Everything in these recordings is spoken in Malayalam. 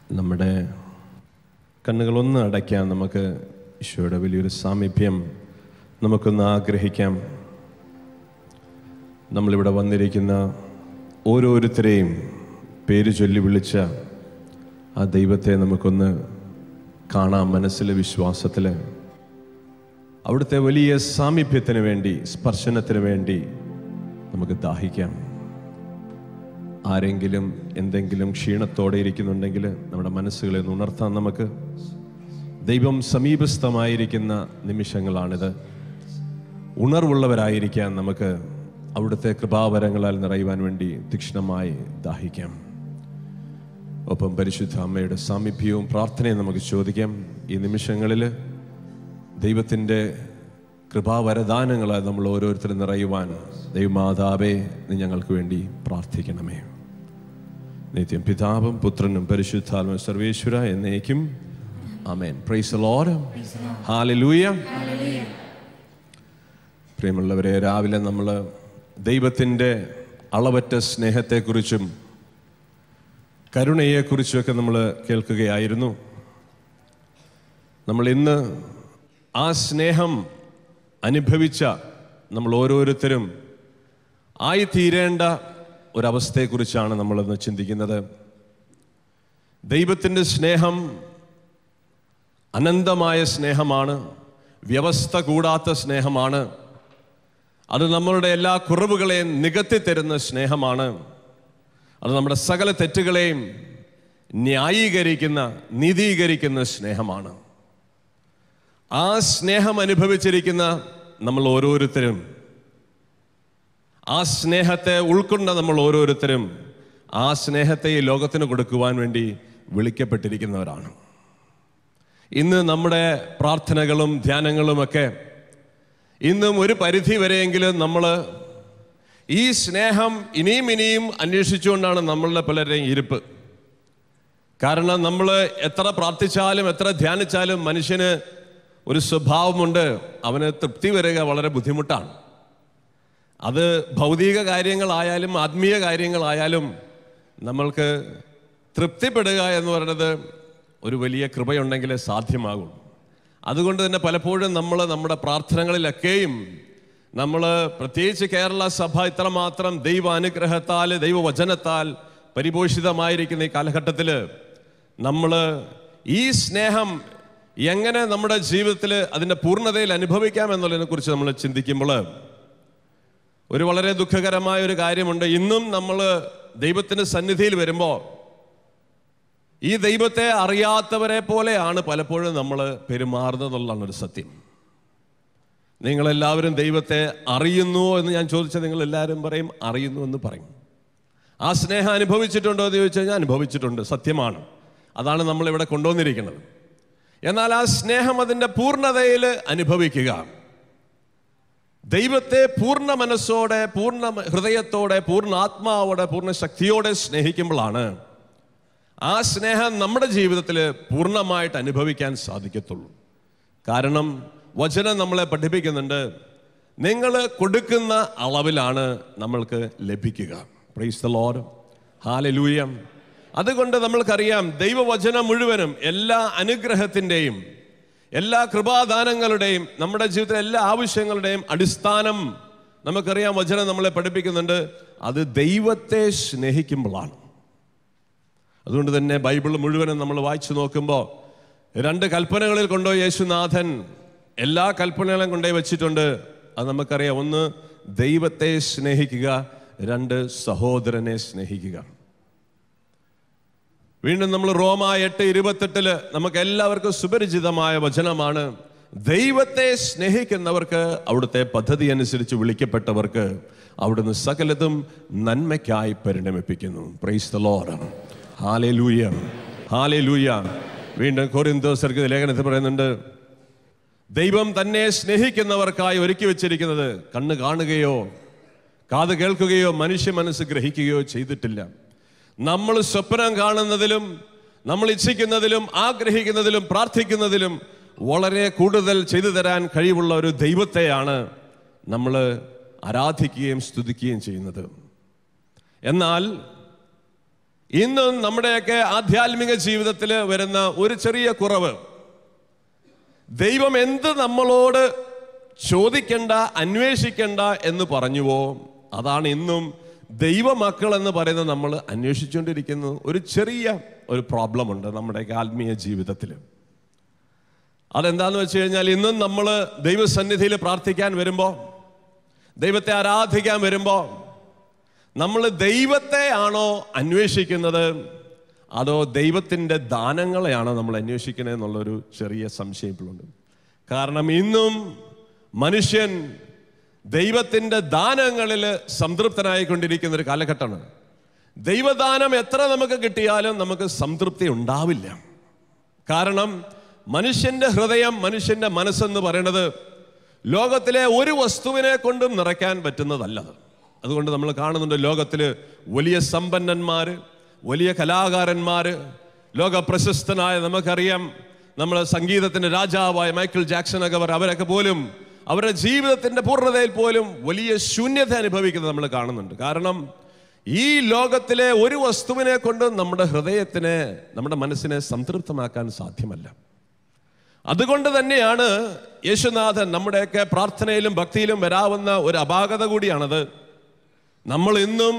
നമ്മുടെ കണ്ണുകളൊന്ന് അടയ്ക്കാം നമുക്ക് ഈശോയുടെ വലിയൊരു സാമീപ്യം നമുക്കൊന്ന് ആഗ്രഹിക്കാം നമ്മളിവിടെ വന്നിരിക്കുന്ന ഓരോരുത്തരെയും പേര് ചൊല്ലി വിളിച്ച ആ ദൈവത്തെ നമുക്കൊന്ന് കാണാം മനസ്സിലെ വിശ്വാസത്തിൽ അവിടുത്തെ വലിയ സാമീപ്യത്തിന് വേണ്ടി സ്പർശനത്തിന് വേണ്ടി നമുക്ക് ദാഹിക്കാം ആരെങ്കിലും എന്തെങ്കിലും ക്ഷീണത്തോടെ ഇരിക്കുന്നുണ്ടെങ്കിൽ നമ്മുടെ മനസ്സുകളെ ഒന്ന് ഉണർത്താൻ നമുക്ക് ദൈവം സമീപസ്ഥമായിരിക്കുന്ന നിമിഷങ്ങളാണിത് ഉണർവുള്ളവരായിരിക്കാൻ നമുക്ക് അവിടുത്തെ കൃപാവരങ്ങളാൽ നിറയുവാൻ വേണ്ടി തീക്ഷ്ണമായി ദാഹിക്കാം ഒപ്പം പരിശുദ്ധ അമ്മയുടെ സാമീപ്യവും പ്രാർത്ഥനയും നമുക്ക് ചോദിക്കാം ഈ നിമിഷങ്ങളിൽ ദൈവത്തിൻ്റെ കൃപാവരദാനങ്ങളാൽ നമ്മൾ ഓരോരുത്തരും നിറയുവാൻ ദൈവമാതാവേ നീ ഞങ്ങൾക്ക് വേണ്ടി പ്രാർത്ഥിക്കണമേ നിത്യം പിതാവും പുത്രനും പരിശുദ്ധാത്മ സർവേശ്വര എന്നേക്കും ആമേൻ പ്രൈസ് ലോഡ് ഹാലലൂയ പ്രിയമുള്ളവരെ രാവിലെ നമ്മൾ ദൈവത്തിൻ്റെ അളവറ്റ സ്നേഹത്തെക്കുറിച്ചും കരുണയെക്കുറിച്ചുമൊക്കെ നമ്മൾ കേൾക്കുകയായിരുന്നു നമ്മൾ ഇന്ന് ആ സ്നേഹം അനുഭവിച്ച നമ്മൾ ഓരോരുത്തരും ആയിത്തീരേണ്ട ഒരവസ്ഥയെക്കുറിച്ചാണ് നമ്മളിന്ന് ചിന്തിക്കുന്നത് ദൈവത്തിൻ്റെ സ്നേഹം അനന്തമായ സ്നേഹമാണ് വ്യവസ്ഥ കൂടാത്ത സ്നേഹമാണ് അത് നമ്മളുടെ എല്ലാ കുറവുകളെയും നികത്തി തരുന്ന സ്നേഹമാണ് അത് നമ്മുടെ സകല തെറ്റുകളെയും ന്യായീകരിക്കുന്ന നീതീകരിക്കുന്ന സ്നേഹമാണ് ആ സ്നേഹം അനുഭവിച്ചിരിക്കുന്ന നമ്മൾ ഓരോരുത്തരും ആ സ്നേഹത്തെ ഉൾക്കൊണ്ട നമ്മൾ ഓരോരുത്തരും ആ സ്നേഹത്തെ ഈ ലോകത്തിന് കൊടുക്കുവാൻ വേണ്ടി വിളിക്കപ്പെട്ടിരിക്കുന്നവരാണ് ഇന്ന് നമ്മുടെ പ്രാർത്ഥനകളും ധ്യാനങ്ങളുമൊക്കെ ഇന്നും ഒരു പരിധി വരെയെങ്കിലും നമ്മൾ ഈ സ്നേഹം ഇനിയും ഇനിയും അന്വേഷിച്ചുകൊണ്ടാണ് നമ്മളുടെ പലരുടെയും ഇരിപ്പ് കാരണം നമ്മൾ എത്ര പ്രാർത്ഥിച്ചാലും എത്ര ധ്യാനിച്ചാലും മനുഷ്യന് ഒരു സ്വഭാവമുണ്ട് അവന് തൃപ്തി വരിക വളരെ ബുദ്ധിമുട്ടാണ് അത് ഭൗതിക കാര്യങ്ങളായാലും ആത്മീയ കാര്യങ്ങളായാലും നമ്മൾക്ക് തൃപ്തിപ്പെടുക എന്ന് പറയുന്നത് ഒരു വലിയ കൃപയുണ്ടെങ്കിലേ സാധ്യമാകും അതുകൊണ്ട് തന്നെ പലപ്പോഴും നമ്മൾ നമ്മുടെ പ്രാർത്ഥനകളിലൊക്കെയും നമ്മൾ പ്രത്യേകിച്ച് കേരള സഭ ഇത്രമാത്രം ദൈവ അനുഗ്രഹത്താൽ ദൈവവചനത്താൽ പരിപോഷിതമായിരിക്കുന്ന ഈ കാലഘട്ടത്തിൽ നമ്മൾ ഈ സ്നേഹം എങ്ങനെ നമ്മുടെ ജീവിതത്തിൽ അതിൻ്റെ പൂർണ്ണതയിൽ അനുഭവിക്കാം എന്നുള്ളതിനെ കുറിച്ച് നമ്മൾ ചിന്തിക്കുമ്പോൾ ഒരു വളരെ ദുഃഖകരമായ ഒരു കാര്യമുണ്ട് ഇന്നും നമ്മൾ ദൈവത്തിൻ്റെ സന്നിധിയിൽ വരുമ്പോൾ ഈ ദൈവത്തെ അറിയാത്തവരെ പോലെയാണ് പലപ്പോഴും നമ്മൾ പെരുമാറുന്നതെന്നുള്ളതാണ് ഒരു സത്യം നിങ്ങളെല്ലാവരും ദൈവത്തെ അറിയുന്നുവോ എന്ന് ഞാൻ ചോദിച്ചാൽ നിങ്ങൾ എല്ലാവരും പറയും അറിയുന്നു എന്ന് പറയും ആ സ്നേഹം അനുഭവിച്ചിട്ടുണ്ടോ എന്ന് ചോദിച്ചു കഴിഞ്ഞാൽ അനുഭവിച്ചിട്ടുണ്ട് സത്യമാണ് അതാണ് നമ്മളിവിടെ കൊണ്ടുവന്നിരിക്കുന്നത് എന്നാൽ ആ സ്നേഹം അതിൻ്റെ പൂർണ്ണതയിൽ അനുഭവിക്കുക ദൈവത്തെ പൂർണ്ണ മനസ്സോടെ പൂർണ്ണ ഹൃദയത്തോടെ പൂർണ്ണ ആത്മാവോടെ പൂർണ്ണ ശക്തിയോടെ സ്നേഹിക്കുമ്പോഴാണ് ആ സ്നേഹം നമ്മുടെ ജീവിതത്തിൽ പൂർണ്ണമായിട്ട് അനുഭവിക്കാൻ സാധിക്കത്തുള്ളൂ കാരണം വചനം നമ്മളെ പഠിപ്പിക്കുന്നുണ്ട് നിങ്ങൾ കൊടുക്കുന്ന അളവിലാണ് നമ്മൾക്ക് ലഭിക്കുക പ്രൈസ് ദ ലോഡ് ഹാലലൂയം അതുകൊണ്ട് നമ്മൾക്കറിയാം ദൈവവചനം മുഴുവനും എല്ലാ അനുഗ്രഹത്തിൻ്റെയും എല്ലാ കൃപാദാനങ്ങളുടെയും നമ്മുടെ ജീവിതത്തിലെ എല്ലാ ആവശ്യങ്ങളുടെയും അടിസ്ഥാനം നമുക്കറിയാം വചനം നമ്മളെ പഠിപ്പിക്കുന്നുണ്ട് അത് ദൈവത്തെ സ്നേഹിക്കുമ്പോഴാണ് അതുകൊണ്ട് തന്നെ ബൈബിൾ മുഴുവനും നമ്മൾ വായിച്ചു നോക്കുമ്പോൾ രണ്ട് കൽപ്പനകളിൽ കൊണ്ടുപോയി യേശുനാഥൻ എല്ലാ കൽപ്പനകളും കൊണ്ടുപോയി വെച്ചിട്ടുണ്ട് അത് നമുക്കറിയാം ഒന്ന് ദൈവത്തെ സ്നേഹിക്കുക രണ്ട് സഹോദരനെ സ്നേഹിക്കുക വീണ്ടും നമ്മൾ റോമ എട്ട് ഇരുപത്തെട്ടില് നമുക്ക് എല്ലാവർക്കും സുപരിചിതമായ വചനമാണ് ദൈവത്തെ സ്നേഹിക്കുന്നവർക്ക് അവിടുത്തെ പദ്ധതി അനുസരിച്ച് വിളിക്കപ്പെട്ടവർക്ക് അവിടുന്ന് സകലതും നന്മയ്ക്കായി പരിണമിപ്പിക്കുന്നു പ്രൈസ് ദ ലോർഡ് ഹാലേ ലൂയ ഹാലേ ലൂയ വീണ്ടും കോരിന്തോസർക്ക് ലേഖനത്തിൽ പറയുന്നുണ്ട് ദൈവം തന്നെ സ്നേഹിക്കുന്നവർക്കായി ഒരുക്കി വെച്ചിരിക്കുന്നത് കണ്ണ് കാണുകയോ കാത് കേൾക്കുകയോ മനുഷ്യ മനസ്സ് ഗ്രഹിക്കുകയോ ചെയ്തിട്ടില്ല നമ്മൾ സ്വപ്നം കാണുന്നതിലും നമ്മൾ ഇച്ഛിക്കുന്നതിലും ആഗ്രഹിക്കുന്നതിലും പ്രാർത്ഥിക്കുന്നതിലും വളരെ കൂടുതൽ ചെയ്തു തരാൻ കഴിവുള്ള ഒരു ദൈവത്തെയാണ് നമ്മൾ ആരാധിക്കുകയും സ്തുതിക്കുകയും ചെയ്യുന്നത് എന്നാൽ ഇന്നും നമ്മുടെയൊക്കെ ആധ്യാത്മിക ജീവിതത്തിൽ വരുന്ന ഒരു ചെറിയ കുറവ് ദൈവം എന്ത് നമ്മളോട് ചോദിക്കണ്ട അന്വേഷിക്കണ്ട എന്ന് പറഞ്ഞുവോ അതാണ് ഇന്നും ദൈവമക്കൾ എന്ന് പറയുന്നത് നമ്മൾ അന്വേഷിച്ചുകൊണ്ടിരിക്കുന്ന ഒരു ചെറിയ ഒരു പ്രോബ്ലം ഉണ്ട് നമ്മുടെയൊക്കെ ആത്മീയ ജീവിതത്തിൽ അതെന്താന്ന് വെച്ച് കഴിഞ്ഞാൽ ഇന്നും നമ്മൾ ദൈവസന്നിധിയിൽ പ്രാർത്ഥിക്കാൻ വരുമ്പോൾ ദൈവത്തെ ആരാധിക്കാൻ വരുമ്പോൾ നമ്മൾ ദൈവത്തെ ആണോ അന്വേഷിക്കുന്നത് അതോ ദൈവത്തിൻ്റെ ദാനങ്ങളെയാണോ നമ്മൾ അന്വേഷിക്കുന്നത് എന്നുള്ളൊരു ചെറിയ സംശയം ഇപ്പോഴുണ്ട് കാരണം ഇന്നും മനുഷ്യൻ ദൈവത്തിൻ്റെ ദാനങ്ങളിൽ സംതൃപ്തനായിക്കൊണ്ടിരിക്കുന്ന ഒരു കാലഘട്ടമാണ് ദൈവദാനം എത്ര നമുക്ക് കിട്ടിയാലും നമുക്ക് സംതൃപ്തി ഉണ്ടാവില്ല കാരണം മനുഷ്യന്റെ ഹൃദയം മനുഷ്യന്റെ മനസ്സെന്ന് പറയുന്നത് ലോകത്തിലെ ഒരു വസ്തുവിനെ കൊണ്ടും നിറയ്ക്കാൻ പറ്റുന്നതല്ലത് അതുകൊണ്ട് നമ്മൾ കാണുന്നുണ്ട് ലോകത്തിൽ വലിയ സമ്പന്നന്മാർ വലിയ കലാകാരന്മാർ ലോക പ്രശസ്തനായ നമുക്കറിയാം നമ്മൾ സംഗീതത്തിന്റെ രാജാവായ മൈക്കിൾ ജാക്സൺ ഒക്കെ അവർ അവരൊക്കെ പോലും അവരുടെ ജീവിതത്തിന്റെ പൂർണ്ണതയിൽ പോലും വലിയ ശൂന്യത അനുഭവിക്കുന്നത് നമ്മൾ കാണുന്നുണ്ട് കാരണം ഈ ലോകത്തിലെ ഒരു വസ്തുവിനെ കൊണ്ട് നമ്മുടെ ഹൃദയത്തിനെ നമ്മുടെ മനസ്സിനെ സംതൃപ്തമാക്കാൻ സാധ്യമല്ല അതുകൊണ്ട് തന്നെയാണ് യേശുനാഥൻ നമ്മുടെയൊക്കെ പ്രാർത്ഥനയിലും ഭക്തിയിലും വരാവുന്ന ഒരു അപാകത കൂടിയാണത് നമ്മൾ ഇന്നും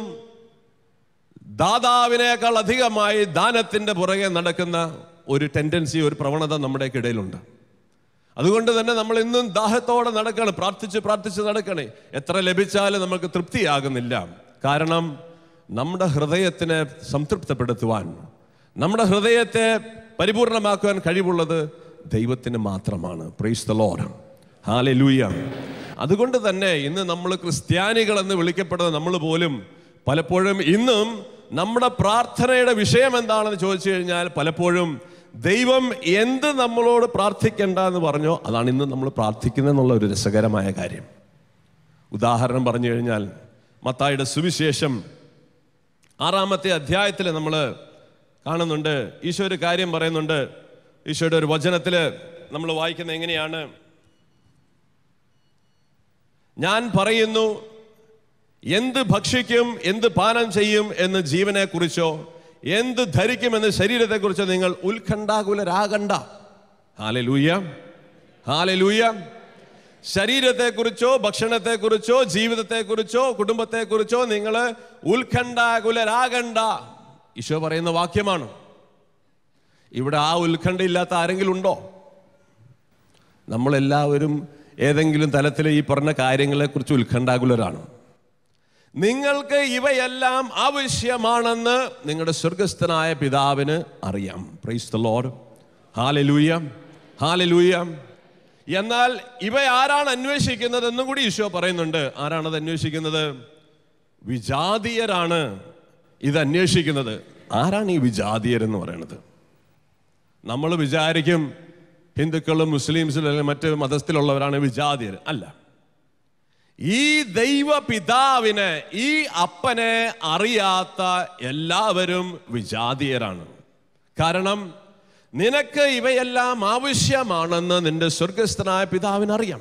ദാതാവിനേക്കാൾ അധികമായി ദാനത്തിന്റെ പുറകെ നടക്കുന്ന ഒരു ടെൻഡൻസി ഒരു പ്രവണത നമ്മുടെയൊക്കെ ഇടയിലുണ്ട് അതുകൊണ്ട് തന്നെ നമ്മൾ ഇന്നും ദാഹത്തോടെ നടക്കണം പ്രാർത്ഥിച്ച് പ്രാർത്ഥിച്ച് നടക്കണേ എത്ര ലഭിച്ചാലും നമുക്ക് തൃപ്തിയാകുന്നില്ല കാരണം നമ്മുടെ ഹൃദയത്തിനെ സംതൃപ്തപ്പെടുത്തുവാൻ നമ്മുടെ ഹൃദയത്തെ പരിപൂർണമാക്കുവാൻ കഴിവുള്ളത് ദൈവത്തിന് മാത്രമാണ് പ്രൈസ് ദ ലോർഡ് ഹാലലൂയ അതുകൊണ്ട് തന്നെ ഇന്ന് നമ്മൾ ക്രിസ്ത്യാനികൾ എന്ന് വിളിക്കപ്പെടുന്ന നമ്മൾ പോലും പലപ്പോഴും ഇന്നും നമ്മുടെ പ്രാർത്ഥനയുടെ വിഷയം എന്താണെന്ന് ചോദിച്ചു കഴിഞ്ഞാൽ പലപ്പോഴും ദൈവം എന്ത് നമ്മളോട് പ്രാർത്ഥിക്കേണ്ട എന്ന് പറഞ്ഞോ അതാണ് ഇന്ന് നമ്മൾ പ്രാർത്ഥിക്കുന്നത് എന്നുള്ള ഒരു രസകരമായ കാര്യം ഉദാഹരണം പറഞ്ഞു കഴിഞ്ഞാൽ മത്തായുടെ സുവിശേഷം ആറാമത്തെ അധ്യായത്തിൽ നമ്മൾ കാണുന്നുണ്ട് ഈശോ ഒരു കാര്യം പറയുന്നുണ്ട് ഈശോയുടെ ഒരു വചനത്തിൽ നമ്മൾ വായിക്കുന്നത് എങ്ങനെയാണ് ഞാൻ പറയുന്നു എന്ത് ഭക്ഷിക്കും എന്ത് പാനം ചെയ്യും എന്ന് ജീവനെ കുറിച്ചോ എന്ത് ധരിക്കുമെന്ന് ശരീരത്തെക്കുറിച്ചോ നിങ്ങൾ ഉത്കണ്ഠാകുലരാകണ്ട ഹാലെ ലൂയ ഹാലെ ലൂയ ശരീരത്തെക്കുറിച്ചോ ഭക്ഷണത്തെക്കുറിച്ചോ ജീവിതത്തെക്കുറിച്ചോ കുടുംബത്തെക്കുറിച്ചോ നിങ്ങൾ ഉത്കണ്ഠാകുലരാകണ്ട ഈശോ പറയുന്ന വാക്യമാണ് ഇവിടെ ആ ഉത്കണ്ഠയില്ലാത്ത ആരെങ്കിലും ഉണ്ടോ നമ്മളെല്ലാവരും ഏതെങ്കിലും തലത്തിൽ ഈ പറഞ്ഞ കാര്യങ്ങളെക്കുറിച്ച് ഉത്കണ്ഠാകുലരാണ് നിങ്ങൾക്ക് ഇവയെല്ലാം ആവശ്യമാണെന്ന് നിങ്ങളുടെ സ്വർഗസ്ഥനായ പിതാവിന് അറിയാം praise the Lord hallelujah hallelujah എന്നാൽ ഇവ ആരാണ് അന്വേഷിക്കുന്നത് എന്നും കൂടി ഈശോ പറയുന്നുണ്ട് ആരാണത് അന്വേഷിക്കുന്നത് വിജാതീയരാണ് ഇത് അന്വേഷിക്കുന്നത് ആരാണ് ഈ വിജാതീയർ എന്ന് പറയുന്നത് നമ്മൾ വിചാരിക്കും ഹിന്ദുക്കളും മുസ്ലിംസിലും അല്ലെങ്കിൽ മറ്റ് മതത്തിലുള്ളവരാണ് വിജാതിയർ അല്ല ഈ ദൈവ പിതാവിനെ ഈ അപ്പനെ അറിയാത്ത എല്ലാവരും വിജാതീയരാണ് കാരണം നിനക്ക് ഇവയെല്ലാം ആവശ്യമാണെന്ന് നിന്റെ സ്വർഗസ്ഥനായ പിതാവിന് അറിയാം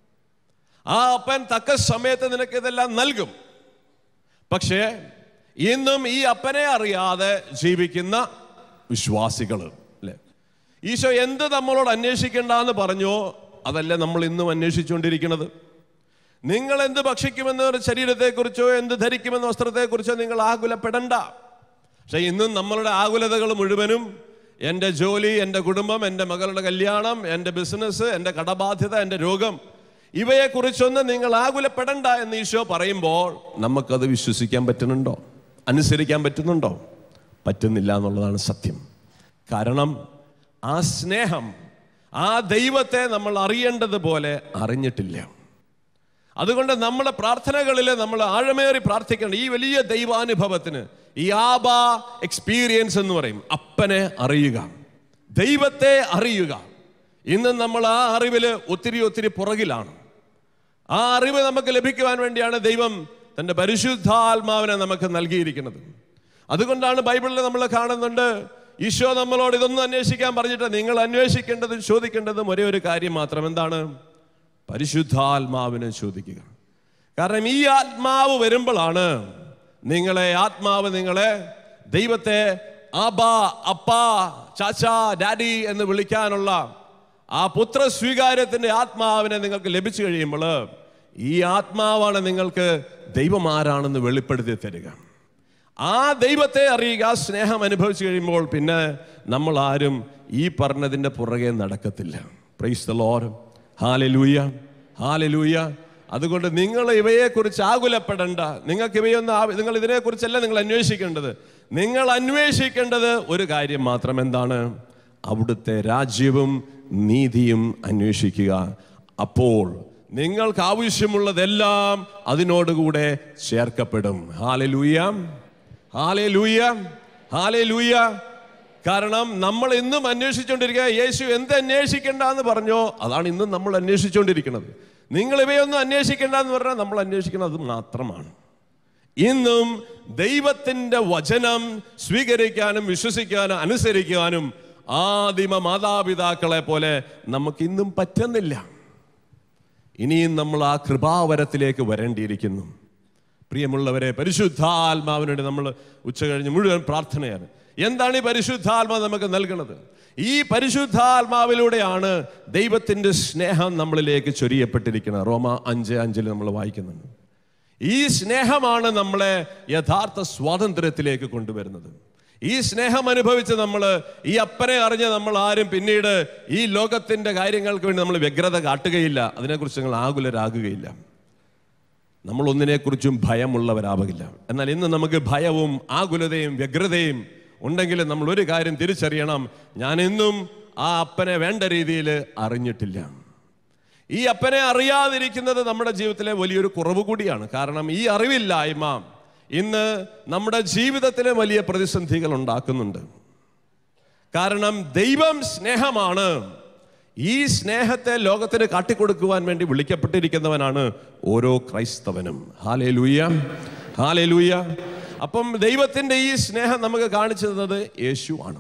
ആ അപ്പൻ തക്ക സമയത്ത് നിനക്ക് ഇതെല്ലാം നൽകും പക്ഷേ ഇന്നും ഈ അപ്പനെ അറിയാതെ ജീവിക്കുന്ന വിശ്വാസികൾ അല്ലേ ഈശോ എന്ത് നമ്മളോട് അന്വേഷിക്കേണ്ട എന്ന് പറഞ്ഞോ അതല്ലേ നമ്മൾ ഇന്നും അന്വേഷിച്ചുകൊണ്ടിരിക്കുന്നത് നിങ്ങൾ എന്ത് ഭക്ഷിക്കുമെന്ന് ശരീരത്തെക്കുറിച്ചോ എന്ത് ധരിക്കുമെന്ന വസ്ത്രത്തെക്കുറിച്ചോ നിങ്ങൾ ആകുലപ്പെടണ്ട പക്ഷെ ഇന്നും നമ്മളുടെ ആകുലതകൾ മുഴുവനും എൻ്റെ ജോലി എൻ്റെ കുടുംബം എൻ്റെ മകളുടെ കല്യാണം എൻ്റെ ബിസിനസ് എൻ്റെ കടബാധ്യത എൻ്റെ രോഗം ഇവയെക്കുറിച്ചൊന്നും നിങ്ങൾ ആകുലപ്പെടണ്ട എന്ന് ഈശോ പറയുമ്പോൾ നമുക്കത് വിശ്വസിക്കാൻ പറ്റുന്നുണ്ടോ അനുസരിക്കാൻ പറ്റുന്നുണ്ടോ പറ്റുന്നില്ല എന്നുള്ളതാണ് സത്യം കാരണം ആ സ്നേഹം ആ ദൈവത്തെ നമ്മൾ അറിയേണ്ടതുപോലെ അറിഞ്ഞിട്ടില്ല അതുകൊണ്ട് നമ്മുടെ പ്രാർത്ഥനകളിൽ നമ്മൾ ആഴമേറി പ്രാർത്ഥിക്കണം ഈ വലിയ ദൈവാനുഭവത്തിന് ഈ ആബ എക്സ്പീരിയൻസ് എന്ന് പറയും അപ്പനെ അറിയുക ദൈവത്തെ അറിയുക ഇന്ന് നമ്മൾ ആ അറിവിൽ ഒത്തിരി ഒത്തിരി പുറകിലാണ് ആ അറിവ് നമുക്ക് ലഭിക്കുവാൻ വേണ്ടിയാണ് ദൈവം തൻ്റെ പരിശുദ്ധാത്മാവിനെ നമുക്ക് നൽകിയിരിക്കുന്നത് അതുകൊണ്ടാണ് ബൈബിളിൽ നമ്മൾ കാണുന്നുണ്ട് ഈശോ നമ്മളോട് ഇതൊന്നും അന്വേഷിക്കാൻ പറഞ്ഞിട്ട് നിങ്ങൾ അന്വേഷിക്കേണ്ടതും ചോദിക്കേണ്ടതും ഒരേ ഒരു കാര്യം മാത്രം എന്താണ് പരിശുദ്ധാത്മാവിനെ ചോദിക്കുക കാരണം ഈ ആത്മാവ് വരുമ്പോഴാണ് നിങ്ങളെ ആത്മാവ് നിങ്ങളെ ദൈവത്തെ ആബാ അപ്പാ ചാച്ചാ ഡാഡി എന്ന് വിളിക്കാനുള്ള ആ പുത്ര സ്വീകാര്യത്തിന്റെ ആത്മാവിനെ നിങ്ങൾക്ക് ലഭിച്ചു കഴിയുമ്പോൾ ഈ ആത്മാവാണ് നിങ്ങൾക്ക് ദൈവം ആരാണെന്ന് വെളിപ്പെടുത്തി തരിക ആ ദൈവത്തെ അറിയുക ആ സ്നേഹം അനുഭവിച്ചു കഴിയുമ്പോൾ പിന്നെ നമ്മൾ ആരും ഈ പറഞ്ഞതിൻ്റെ പുറകെ നടക്കത്തില്ല praise the Lord hallelujah hallelujah അതുകൊണ്ട് നിങ്ങൾ ഇവയെക്കുറിച്ച് ആകുലപ്പെടേണ്ട നിങ്ങൾക്ക് ഇവയൊന്നും ആവ- നിങ്ങൾ ഇതിനെക്കുറിച്ചല്ല നിങ്ങൾ അന്വേഷിക്കേണ്ടത് നിങ്ങൾ അന്വേഷിക്കേണ്ടത് ഒരു കാര്യം മാത്രം എന്താണ് അവിടുത്തെ രാജ്യവും നീതിയും അന്വേഷിക്കുക അപ്പോൾ നിങ്ങൾക്ക് ആവശ്യമുള്ളതെല്ലാം അതിനോടുകൂടെ ചേർക്കപ്പെടും ഹാലലൂയ ഹാലേ ലൂയ ഹാലേ ലൂയ കാരണം നമ്മൾ ഇന്നും അന്വേഷിച്ചുകൊണ്ടിരിക്കുക യേശു എന്ത് അന്വേഷിക്കേണ്ട എന്ന് പറഞ്ഞോ അതാണ് ഇന്നും നമ്മൾ അന്വേഷിച്ചുകൊണ്ടിരിക്കുന്നത് നിങ്ങൾ ഇവയൊന്നും അന്വേഷിക്കേണ്ട എന്ന് പറഞ്ഞാൽ നമ്മൾ അന്വേഷിക്കുന്നത് അത് മാത്രമാണ് ഇന്നും ദൈവത്തിൻ്റെ വചനം സ്വീകരിക്കാനും വിശ്വസിക്കാനും അനുസരിക്കാനും ആദിമ മാതാപിതാക്കളെ പോലെ നമുക്ക് ഇന്നും പറ്റുന്നില്ല ഇനിയും നമ്മൾ ആ കൃപാവരത്തിലേക്ക് വരേണ്ടിയിരിക്കുന്നു പ്രിയമുള്ളവരെ പരിശുദ്ധാത്മാവിനോട് നമ്മൾ ഉച്ച കഴിഞ്ഞ് മുഴുവൻ പ്രാർത്ഥനയാണ് എന്താണ് ഈ പരിശുദ്ധാത്മാവ് നമുക്ക് നൽകുന്നത് ഈ പരിശുദ്ധാത്മാവിലൂടെയാണ് ദൈവത്തിൻ്റെ സ്നേഹം നമ്മളിലേക്ക് ചൊരിയപ്പെട്ടിരിക്കുന്നത് റോമ അഞ്ച് അഞ്ചിൽ നമ്മൾ വായിക്കുന്നുണ്ട് ഈ സ്നേഹമാണ് നമ്മളെ യഥാർത്ഥ സ്വാതന്ത്ര്യത്തിലേക്ക് കൊണ്ടുവരുന്നത് ഈ സ്നേഹം അനുഭവിച്ച് നമ്മൾ ഈ അപ്പനെ അറിഞ്ഞ് നമ്മൾ ആരും പിന്നീട് ഈ ലോകത്തിന്റെ കാര്യങ്ങൾക്ക് വേണ്ടി നമ്മൾ വ്യഗ്രത കാട്ടുകയില്ല അതിനെക്കുറിച്ച് നിങ്ങൾ ആകുലരാകുകയില്ല നമ്മൾ ഒന്നിനെക്കുറിച്ചും ഭയമുള്ളവരാവുകയില്ല എന്നാൽ ഇന്ന് നമുക്ക് ഭയവും ആകുലതയും വ്യഗ്രതയും ഉണ്ടെങ്കിലും നമ്മൾ ഒരു കാര്യം തിരിച്ചറിയണം ഞാൻ ഇന്നും ആ അപ്പനെ വേണ്ട രീതിയിൽ അറിഞ്ഞിട്ടില്ല ഈ അപ്പനെ അറിയാതിരിക്കുന്നത് നമ്മുടെ ജീവിതത്തിലെ വലിയൊരു കുറവ് കൂടിയാണ് കാരണം ഈ അറിവില്ലായ്മ ഇന്ന് നമ്മുടെ ജീവിതത്തിലെ വലിയ പ്രതിസന്ധികൾ ഉണ്ടാക്കുന്നുണ്ട് കാരണം ദൈവം സ്നേഹമാണ് ഈ സ്നേഹത്തെ ലോകത്തിന് കാട്ടിക്കൊടുക്കുവാൻ വേണ്ടി വിളിക്കപ്പെട്ടിരിക്കുന്നവനാണ് ഓരോ ക്രൈസ്തവനും ഹാലേ ലൂയ ഹാലേ ലൂയ അപ്പം ദൈവത്തിൻ്റെ ഈ സ്നേഹം നമുക്ക് കാണിച്ചു തന്നത് യേശു ആണ്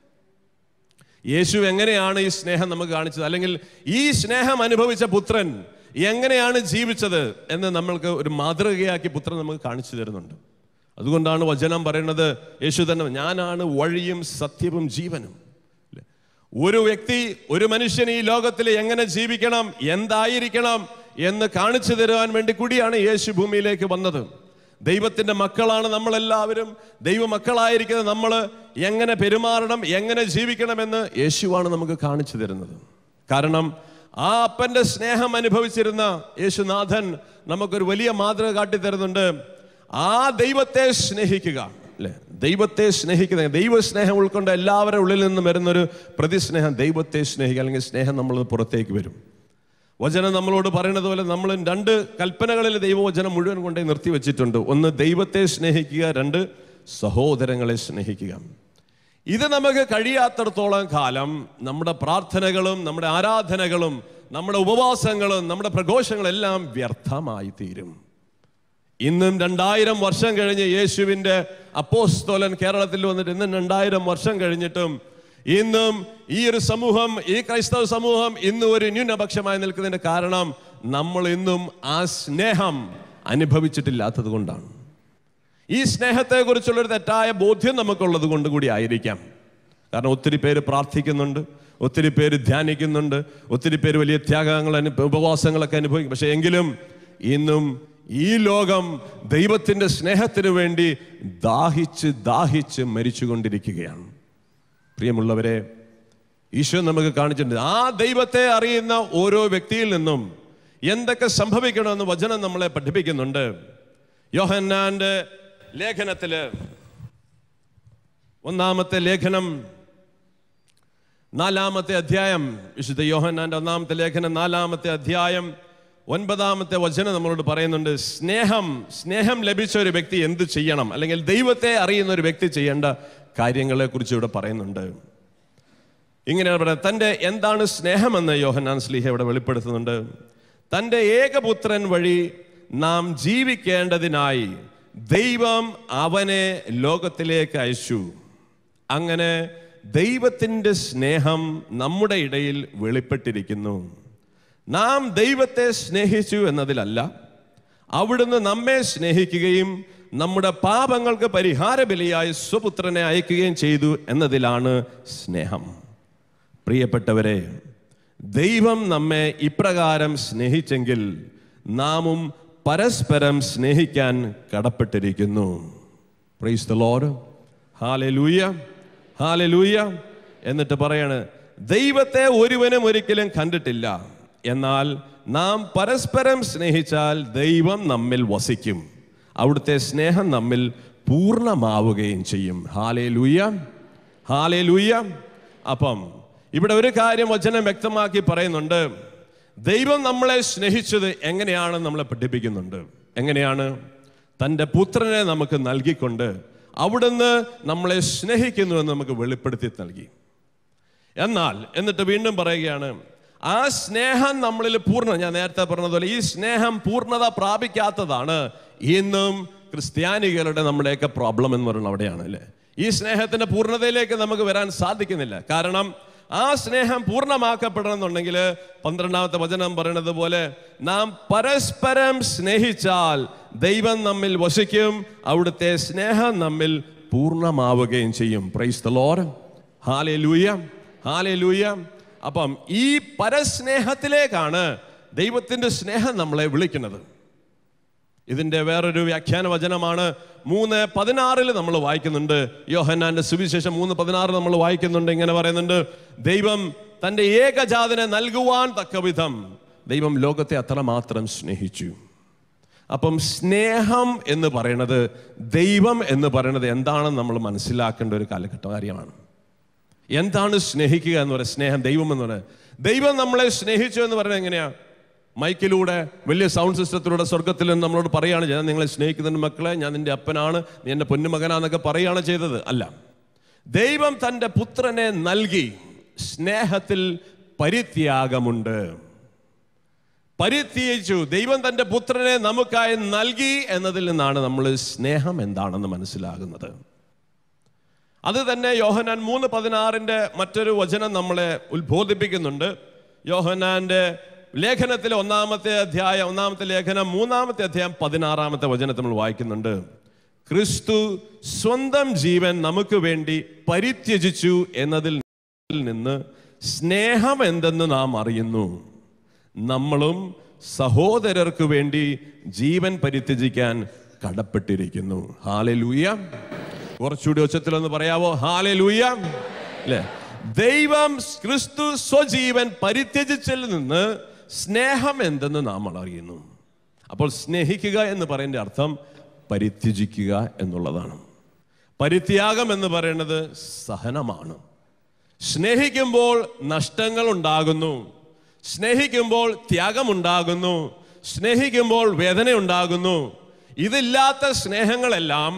യേശു എങ്ങനെയാണ് ഈ സ്നേഹം നമുക്ക് കാണിച്ചത് അല്ലെങ്കിൽ ഈ സ്നേഹം അനുഭവിച്ച പുത്രൻ എങ്ങനെയാണ് ജീവിച്ചത് എന്ന് നമ്മൾക്ക് ഒരു മാതൃകയാക്കി പുത്രൻ നമുക്ക് കാണിച്ചു തരുന്നുണ്ട് അതുകൊണ്ടാണ് വചനം പറയുന്നത് യേശു തന്നെ ഞാനാണ് വഴിയും സത്യവും ജീവനും ഇല്ലേ? ഒരു വ്യക്തി ഒരു മനുഷ്യൻ ഈ ലോകത്തിൽ എങ്ങനെ ജീവിക്കണം എന്തായിരിക്കണം എന്ന് കാണിച്ചു തരുവാൻ വേണ്ടി കൂടിയാണ് യേശു ഭൂമിയിലേക്ക് വന്നത് ദൈവത്തിന്റെ മക്കളാണ് നമ്മളെല്ലാവരും ദൈവ മക്കളായിരിക്കുന്ന നമ്മൾ എങ്ങനെ പെരുമാറണം എങ്ങനെ ജീവിക്കണമെന്ന് യേശുവാണ് നമുക്ക് കാണിച്ചു തരുന്നത് കാരണം ആ അപ്പന്റെ സ്നേഹം അനുഭവിച്ചിരുന്ന യേശുനാഥൻ നമുക്കൊരു വലിയ മാതൃക കാട്ടിത്തരുന്നുണ്ട് ആ ദൈവത്തെ സ്നേഹിക്കുക അല്ലെ ദൈവത്തെ സ്നേഹിക്കുന്ന ദൈവ സ്നേഹം ഉൾക്കൊണ്ട് എല്ലാവരുടെ ഉള്ളിൽ നിന്നും വരുന്നൊരു പ്രതിസ്നേഹം ദൈവത്തെ സ്നേഹിക്കുക അല്ലെങ്കിൽ സ്നേഹം നമ്മൾ പുറത്തേക്ക് വരും വചനം നമ്മളോട് പറയുന്നത് പോലെ നമ്മൾ രണ്ട് കൽപ്പനകളിൽ ദൈവവചനം മുഴുവൻ കൊണ്ടേ നിർത്തി വെച്ചിട്ടുണ്ട് ഒന്ന് ദൈവത്തെ സ്നേഹിക്കുക രണ്ട് സഹോദരങ്ങളെ സ്നേഹിക്കുക ഇത് നമുക്ക് കഴിയാത്തടത്തോളം കാലം നമ്മുടെ പ്രാർത്ഥനകളും നമ്മുടെ ആരാധനകളും നമ്മുടെ ഉപവാസങ്ങളും നമ്മുടെ പ്രഘോഷങ്ങളെല്ലാം വ്യർത്ഥമായി തീരും ഇന്നും രണ്ടായിരം വർഷം കഴിഞ്ഞ് യേശുവിൻ്റെ അപ്പോസ്തോലൻ കേരളത്തിൽ വന്നിട്ട് ഇന്നും രണ്ടായിരം വർഷം കഴിഞ്ഞിട്ടും ഇന്നും ഈ ഒരു സമൂഹം ഈ ക്രൈസ്തവ സമൂഹം ഇന്നും ഒരു ന്യൂനപക്ഷമായി നിൽക്കുന്നതിന്റെ കാരണം നമ്മൾ ഇന്നും ആ സ്നേഹം അനുഭവിച്ചിട്ടില്ലാത്തത് കൊണ്ടാണ് ഈ സ്നേഹത്തെക്കുറിച്ചുള്ള ഒരു തെറ്റായ ബോധ്യം നമുക്കുള്ളത് കൊണ്ട് കൂടി ആയിരിക്കാം കാരണം ഒത്തിരി പേര് പ്രാർത്ഥിക്കുന്നുണ്ട് ഒത്തിരി പേര് ധ്യാനിക്കുന്നുണ്ട് ഒത്തിരി പേര് വലിയ ത്യാഗങ്ങൾ അനു ഉപവാസങ്ങളൊക്കെ അനുഭവിക്കും പക്ഷെ എങ്കിലും ഇന്നും ഈ ലോകം ദൈവത്തിൻ്റെ സ്നേഹത്തിന് വേണ്ടി ദാഹിച്ച് ദാഹിച്ച് മരിച്ചുകൊണ്ടിരിക്കുകയാണ് പ്രിയമുള്ളവരെ ഈശോ നമുക്ക് കാണിച്ചിട്ടുണ്ട് ആ ദൈവത്തെ അറിയുന്ന ഓരോ വ്യക്തിയിൽ നിന്നും എന്തൊക്കെ സംഭവിക്കണമെന്ന് വചനം നമ്മളെ പഠിപ്പിക്കുന്നുണ്ട് യോഹന്നാന്റെ ലേഖനത്തില് ഒന്നാമത്തെ ലേഖനം നാലാമത്തെ അധ്യായം വിശുദ്ധ യോഹന്നാന്റെ ഒന്നാമത്തെ ലേഖനം നാലാമത്തെ അധ്യായം ഒൻപതാമത്തെ വചനം നമ്മളോട് പറയുന്നുണ്ട് സ്നേഹം സ്നേഹം ലഭിച്ച ഒരു വ്യക്തി എന്ത് ചെയ്യണം അല്ലെങ്കിൽ ദൈവത്തെ അറിയുന്ന ഒരു വ്യക്തി ചെയ്യേണ്ട കാര്യങ്ങളെ കുറിച്ച് ഇവിടെ പറയുന്നുണ്ട് ഇങ്ങനെയാണ് പറയുന്നത് തൻ്റെ എന്താണ് സ്നേഹമെന്ന് യോഹന്നാൻ സ്ലീഹ ഇവിടെ വെളിപ്പെടുത്തുന്നുണ്ട് തൻ്റെ ഏകപുത്രൻ വഴി നാം ജീവിക്കേണ്ടതിനായി ദൈവം അവനെ ലോകത്തിലേക്ക് അയച്ചു അങ്ങനെ ദൈവത്തിൻ്റെ സ്നേഹം നമ്മുടെ ഇടയിൽ വെളിപ്പെട്ടിരിക്കുന്നു നാം ദൈവത്തെ സ്നേഹിച്ചു എന്നതിലല്ല അവിടുന്ന് നമ്മെ സ്നേഹിക്കുകയും നമ്മുടെ പാപങ്ങൾക്ക് പരിഹാര ബലിയായി സ്വപുത്രനെ അയക്കുകയും ചെയ്തു എന്നതിലാണ് സ്നേഹം പ്രിയപ്പെട്ടവരെ ദൈവം നമ്മെ ഇപ്രകാരം സ്നേഹിച്ചെങ്കിൽ നാമും പരസ്പരം സ്നേഹിക്കാൻ കടപ്പെട്ടിരിക്കുന്നു praise the Lord hallelujah hallelujah എന്നിട്ട് പറയാണ് ദൈവത്തെ ഒരുവനും ഒരിക്കലും കണ്ടിട്ടില്ല എന്നാൽ നാം പരസ്പരം സ്നേഹിച്ചാൽ ദൈവം നമ്മിൽ വസിക്കും അവിടുത്തെ സ്നേഹം നമ്മിൽ പൂർണ്ണമാവുകയും ചെയ്യും ഹാലേ ലൂയ ഹാലേ ലൂയ അപ്പം ഇവിടെ ഒരു കാര്യം വചനം വ്യക്തമാക്കി പറയുന്നുണ്ട് ദൈവം നമ്മളെ സ്നേഹിച്ചത് എങ്ങനെയാണെന്ന് നമ്മളെ പഠിപ്പിക്കുന്നുണ്ട് എങ്ങനെയാണ് തൻ്റെ പുത്രനെ നമുക്ക് നൽകിക്കൊണ്ട് അവിടുന്ന് നമ്മളെ സ്നേഹിക്കുന്നുവെന്ന് നമുക്ക് വെളിപ്പെടുത്തി നൽകി എന്നാൽ എന്നിട്ട് വീണ്ടും പറയുകയാണ് ആ സ്നേഹം നമ്മളിൽ പൂർണ്ണ ഞാൻ നേരത്തെ പറഞ്ഞതുപോലെ ഈ സ്നേഹം പൂർണ്ണത പ്രാപിക്കാത്തതാണ് ഇന്നും ക്രിസ്ത്യാനികളുടെ നമ്മുടെയൊക്കെ പ്രോബ്ലം എന്ന് പറയുന്നത് അവിടെയാണ് അല്ലേ ഈ സ്നേഹത്തിന്റെ പൂർണ്ണതയിലേക്ക് നമുക്ക് വരാൻ സാധിക്കുന്നില്ല കാരണം ആ സ്നേഹം പൂർണ്ണമാക്കപ്പെടണമെന്നുണ്ടെങ്കിൽ പന്ത്രണ്ടാമത്തെ വചനം പറയുന്നത് പോലെ നാം പരസ്പരം സ്നേഹിച്ചാൽ ദൈവം നമ്മിൽ വസിക്കും അവിടുത്തെ സ്നേഹം നമ്മിൽ പൂർണ്ണമാവുകയും ചെയ്യും പ്രൈസ് ദ ലോർഡ് ഹാലേ ലൂയ ഹാലേ ലൂയ അപ്പം ഈ പരസ്നേഹത്തിലേക്കാണ് ദൈവത്തിന്റെ സ്നേഹം നമ്മളെ വിളിക്കുന്നത് ഇതിന്റെ വേറൊരു വ്യാഖ്യാന വചനമാണ് മൂന്ന് പതിനാറിൽ നമ്മൾ വായിക്കുന്നുണ്ട് യോഹന്നാന്റെ സുവിശേഷം മൂന്ന് പതിനാറ് നമ്മൾ വായിക്കുന്നുണ്ട് ഇങ്ങനെ പറയുന്നുണ്ട് ദൈവം തന്റെ ഏകജാതനെ നൽകുവാൻ തക്ക വിധം ദൈവം ലോകത്തെ അത്രമാത്രം സ്നേഹിച്ചു അപ്പം സ്നേഹം എന്ന് പറയുന്നത് ദൈവം എന്ന് പറയുന്നത് എന്താണെന്ന് നമ്മൾ മനസ്സിലാക്കേണ്ട ഒരു കാലഘട്ട കാര്യമാണ് എന്താണ് സ്നേഹിക്കുക എന്ന് പറയുന്നത് സ്നേഹം ദൈവം എന്ന് പറയുന്നത് ദൈവം നമ്മളെ സ്നേഹിച്ചു എന്ന് പറയുന്നത് എങ്ങനെയാ മൈക്കിലൂടെ വലിയ സൗണ്ട് സിസ്റ്റത്തിലൂടെ സ്വർഗത്തിൽ നിന്ന് നമ്മളോട് പറയാണ് ഞാൻ നിങ്ങളെ സ്നേഹിക്കുന്നുണ്ട് മക്കളെ ഞാൻ നിന്റെ അപ്പനാണ് നീ എൻ്റെ പൊന്നുമകനാന്നൊക്കെ പറയുകയാണ് ചെയ്തത് അല്ല ദൈവം തൻ്റെ പുത്രനെ നൽകി സ്നേഹത്തിൽ പരിത്യാഗമുണ്ട് പരിത്യജിച്ചു ദൈവം തൻ്റെ പുത്രനെ നമുക്കായി നൽകി എന്നതിൽ നിന്നാണ് നമ്മൾ സ്നേഹം എന്താണെന്ന് മനസ്സിലാകുന്നത് അത് തന്നെ യോഹനാൻ മൂന്ന് പതിനാറിന്റെ മറ്റൊരു വചനം നമ്മളെ ഉത്ബോധിപ്പിക്കുന്നുണ്ട് യോഹനാന്റെ ലേഖനത്തിലെ ഒന്നാമത്തെ അധ്യായം ഒന്നാമത്തെ ലേഖനം മൂന്നാമത്തെ അധ്യായം പതിനാറാമത്തെ വചനത്തിൽ നമ്മൾ വായിക്കുന്നുണ്ട് ക്രിസ്തു സ്വന്തം ജീവൻ നമുക്ക് വേണ്ടി പരിത്യജിച്ചു എന്നതിൽ നിന്ന് സ്നേഹം എന്തെന്ന് നാം അറിയുന്നു നമ്മളും സഹോദരർക്ക് വേണ്ടി ജീവൻ പരിത്യജിക്കാൻ കടപ്പെട്ടിരിക്കുന്നു ഹാലെ ലൂയ കുറച്ചുകൂടി ഉച്ചത്തിലൊന്ന് പറയാവോ ഹാലെ ലൂയ അല്ലേ ദൈവം ക്രിസ്തു സ്വജീവൻ പരിത്യജിച്ചതിൽ നിന്ന് സ്നേഹം എന്തെന്ന് നാം അറിയുന്നു അപ്പോൾ സ്നേഹിക്കുക എന്ന് പറയുന്ന അർത്ഥം പരിത്യജിക്കുക എന്നുള്ളതാണ് പരിത്യാഗം എന്ന് പറയുന്നത് സഹനമാണ് സ്നേഹിക്കുമ്പോൾ നഷ്ടങ്ങൾ ഉണ്ടാകുന്നു സ്നേഹിക്കുമ്പോൾ ത്യാഗമുണ്ടാകുന്നു സ്നേഹിക്കുമ്പോൾ വേദന ഉണ്ടാകുന്നു ഇതില്ലാത്ത സ്നേഹങ്ങളെല്ലാം